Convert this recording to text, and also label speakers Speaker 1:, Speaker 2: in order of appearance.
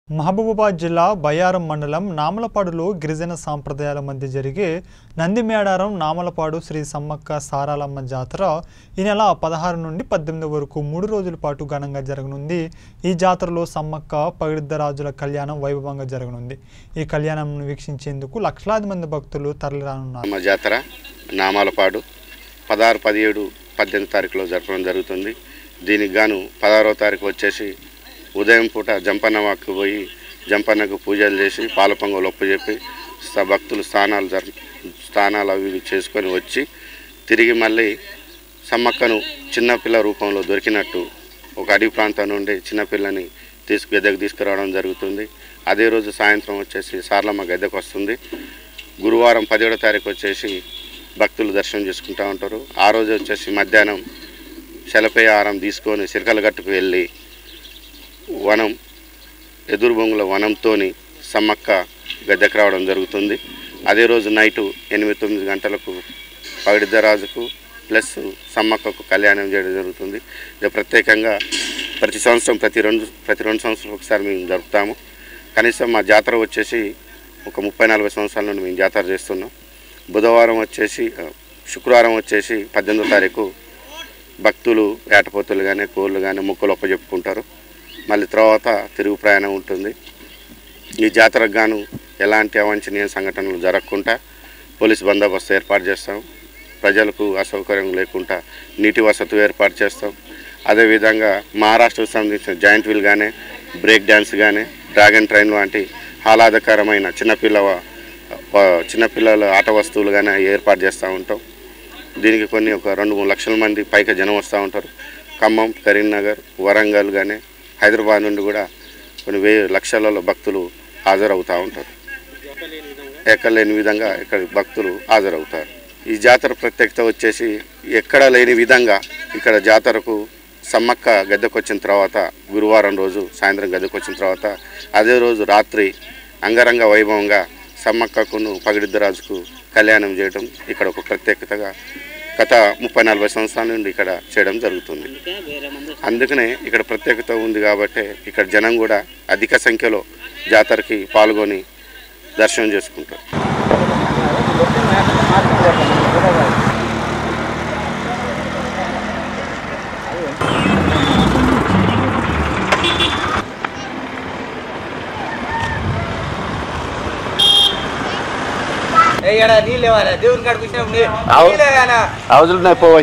Speaker 1: మహబూబాబాద్ జిల్లా బయ్యారం మండలం నామలపాడులో గిరిజన సాంప్రదాయాల మధ్య జరిగే నందిమేడారం నామలపాడు శ్రీ సమ్మక్క సారాలమ్మ జాతర ఈ నెల పదహారు నుండి పద్దెనిమిది వరకు మూడు రోజుల పాటు ఘనంగా జరగనుంది ఈ జాతరలో సమ్మక్క పగిడిద్దరాజుల కళ్యాణం వైభవంగా జరగనుంది ఈ కళ్యాణం వీక్షించేందుకు లక్షలాది మంది భక్తులు తరలిరానున్నారు
Speaker 2: అమ్మ జాతర నామాలపాడు పదహారు పదిహేడు పద్దెనిమిది తారీఖులో జరపడం జరుగుతుంది దీనికి గాను పదహారో తారీఖు వచ్చేసి ఉదయం పూట జంపన్నవాకు పోయి జంపన్నకు పూజలు చేసి పాల పొంగలు ఒప్పచెప్పి స- భక్తులు స్నానాలు జర స్నానాలు అవి ఇవి చేసుకొని వచ్చి తిరిగి మళ్ళీ సమ్మక్కను చిన్నపిల్ల రూపంలో దొరికినట్టు ఒక అడవి ప్రాంతం నుండి చిన్నపిల్లని తీసుకు గద్దెకు తీసుకురావడం జరుగుతుంది అదే రోజు సాయంత్రం వచ్చేసి సార్లమ్మ గద్దెకు వస్తుంది గురువారం పదిహేడో తారీఖు వచ్చేసి భక్తులు దర్శనం చేసుకుంటూ ఉంటారు ఆ రోజు వచ్చేసి మధ్యాహ్నం శలపయ ఆహారం తీసుకొని సిరకల గట్టుకు వెళ్ళి వనం ఎదురు బొంగుల వనంతోని సమ్మక్క గద్దెకు రావడం జరుగుతుంది అదే రోజు నైటు ఎనిమిది తొమ్మిది గంటలకు పగిడిద్దరాజుకు ప్లస్ సమ్మక్కకు కళ్యాణం చేయడం జరుగుతుంది ఇది ప్రత్యేకంగా ప్రతి సంవత్సరం ప్రతి రెండు ప్రతి రెండు సంవత్సరాలు ఒకసారి మేము జరుపుతాము కనీసం మా జాతర వచ్చేసి ఒక ముప్పై నలభై సంవత్సరాల నుండి మేము జాతర చేస్తున్నాం బుధవారం వచ్చేసి ఆ, శుక్రవారం వచ్చేసి పద్దెనిమిదో తారీఖు భక్తులు ఏటపోతులు కానీ కోళ్ళు కానీ మొక్కలు ఒప్పజెప్పుకుంటారు మళ్ళీ తర్వాత తిరుగు ప్రయాణం ఉంటుంది ఈ జాతరకు గాను ఎలాంటి అవాంఛనీయ సంఘటనలు జరగకుండా పోలీస్ బందోబస్తు ఏర్పాటు చేస్తాం ప్రజలకు అసౌకర్యం లేకుండా నీటి వసతి ఏర్పాటు చేస్తాం అదేవిధంగా మహారాష్ట్రకు సంబంధించిన జాయింట్ వీల్ కానీ బ్రేక్ డ్యాన్స్ కానీ డ్రాగన్ ట్రైన్ వంటి ఆహ్లాదకరమైన చిన్నపిల్ల ప- చిన్నపిల్లల ఆట వస్తువులు కానీ ఏర్పాటు చేస్తూ ఉంటాం దీనికి కొన్ని ఒక రెండు మూడు లక్షల మంది పైగా జనం వస్తూ ఉంటారు ఖమ్మం కరీంనగర్ వరంగల్ కానీ హైదరాబాద్ నుండి కూడా కొన్ని వేయి లక్షలలో భక్తులు హాజరవుతూ ఉంటారు ఎక్కలేని విధంగా ఇక్కడ భక్తులు హాజరవుతారు ఈ జాతర ప్రత్యేకత వచ్చేసి ఎక్కడ లేని విధంగా ఇక్కడ జాతరకు సమ్మక్క గద్దెకొచ్చిన తర్వాత గురువారం రోజు సాయంత్రం గద్దెకొచ్చిన తర్వాత అదే రోజు రాత్రి అంగరంగ వైభవంగా సమ్మక్కకును పగిడిద్దరాజుకు కళ్యాణం చేయడం ఇక్కడ ఒక ప్రత్యేకతగా గత ముప్పై నలభై సంవత్సరాల నుండి ఇక్కడ చేయడం జరుగుతుంది అందుకనే ఇక్కడ ప్రత్యేకత ఉంది కాబట్టి ఇక్కడ జనం కూడా అధిక సంఖ్యలో జాతరకి పాల్గొని దర్శనం చేసుకుంటారు
Speaker 3: ఏడా నీళ్ళు ఇవ్వాలి దేవుని కాడికి వచ్చినప్పుడు
Speaker 2: అవు.
Speaker 3: నీళ్ళే కానా
Speaker 2: అవసరం పోయి